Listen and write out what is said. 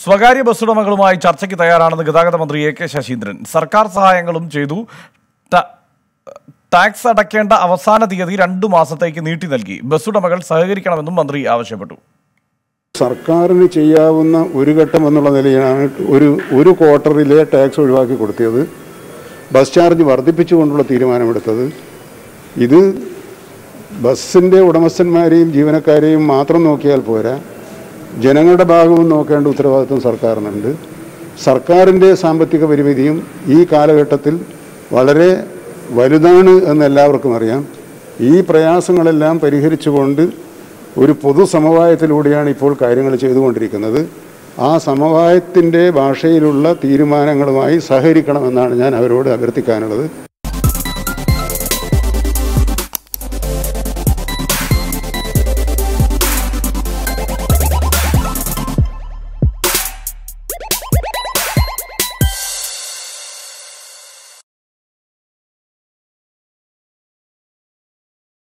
സ്വകാര്യ ബസ്സുടമകളുമായി ചർച്ചയ്ക്ക് തയ്യാറാണെന്ന് ഗതാഗത മന്ത്രി എ കെ ശശീന്ദ്രൻ സർക്കാർ സഹായങ്ങളും ചെയ്തു ട- ടാക്സ് അടയ്ക്കേണ്ട അവസാന തീയതി രണ്ടു മാസത്തേക്ക് നീട്ടി നൽകി ബസ്സുടമകൾ സഹകരിക്കണമെന്നും മന്ത്രി ആവശ്യപ്പെട്ടു സർക്കാരിന് ചെയ്യാവുന്ന ഒരു ഘട്ടം എന്നുള്ള നിലയിലാണ് ഒരു ഒരു ക്വാർട്ടറിലെ ടാക്സ് ഒഴിവാക്കി കൊടുത്തത് ബസ് ചാർജ് വർദ്ധിപ്പിച്ചുകൊണ്ടുള്ള തീരുമാനമെടുത്തത് ഇത് ബസ്സിൻ്റെ ഉടമസ്ഥന്മാരെയും ജീവനക്കാരെയും മാത്രം നോക്കിയാൽ പോരാ ജനങ്ങളുടെ ഭാഗവും നോക്കേണ്ട ഉത്തരവാദിത്വം സർക്കാരിനുണ്ട് സർക്കാരിൻ്റെ സാമ്പത്തിക പരിമിതിയും ഈ കാലഘട്ടത്തിൽ വളരെ വലുതാണ് എന്ന് എല്ലാവർക്കും അറിയാം ഈ പ്രയാസങ്ങളെല്ലാം പരിഹരിച്ചുകൊണ്ട് ഒരു പൊതു സമവായത്തിലൂടെയാണ് ഇപ്പോൾ കാര്യങ്ങൾ ചെയ്തുകൊണ്ടിരിക്കുന്നത് ആ സമവായത്തിൻ്റെ ഭാഷയിലുള്ള തീരുമാനങ്ങളുമായി സഹകരിക്കണമെന്നാണ് ഞാൻ അവരോട് അഭ്യർത്ഥിക്കാനുള്ളത്